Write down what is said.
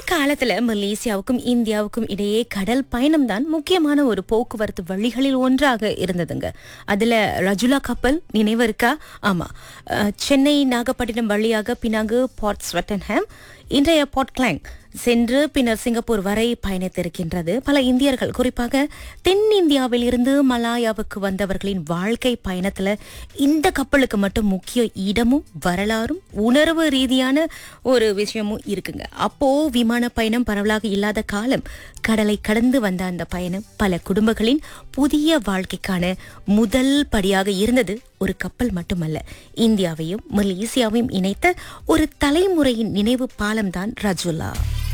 முற்காலத்துல மலேசியாவுக்கும் இந்தியாவுக்கும் இடையே கடல் பயணம் தான் முக்கியமான ஒரு போக்குவரத்து வழிகளில் ஒன்றாக இருந்ததுங்க அதுல ரஜுலா கப்பல் நினைவு இருக்கா ஆமா அஹ், சென்னை நாகப்பட்டினம் வழியாக பினாங்கு பாட் ஸ்வெட்டன்ஹாம் இன்றைய பாட் கிளாங் சென்று பின்னர் சிங்கப்பூர் வரை பயணித்திருக்கின்றது பல இந்தியர்கள் குறிப்பாக தென்னிந்தியாவில் இருந்து மலாயாவுக்கு வந்தவர்களின் வாழ்க்கை பயணத்துல இந்த கப்பலுக்கு மட்டும் முக்கிய இடமும் வரலாறும் உணர்வு ரீதியான ஒரு விஷயமும் இருக்குங்க அப்போ விமான பயணம் பரவலாக இல்லாத காலம் கடலை கடந்து வந்த அந்த பயணம் பல குடும்பங்களின் புதிய வாழ்க்கைக்கான முதல் படியாக இருந்தது ஒரு கப்பல் மட்டுமல்ல இந்தியாவையும் மலேசியாவையும் இணைத்த ஒரு தலைமுறையின் நினைவு பாலம்தான் ரஜுலா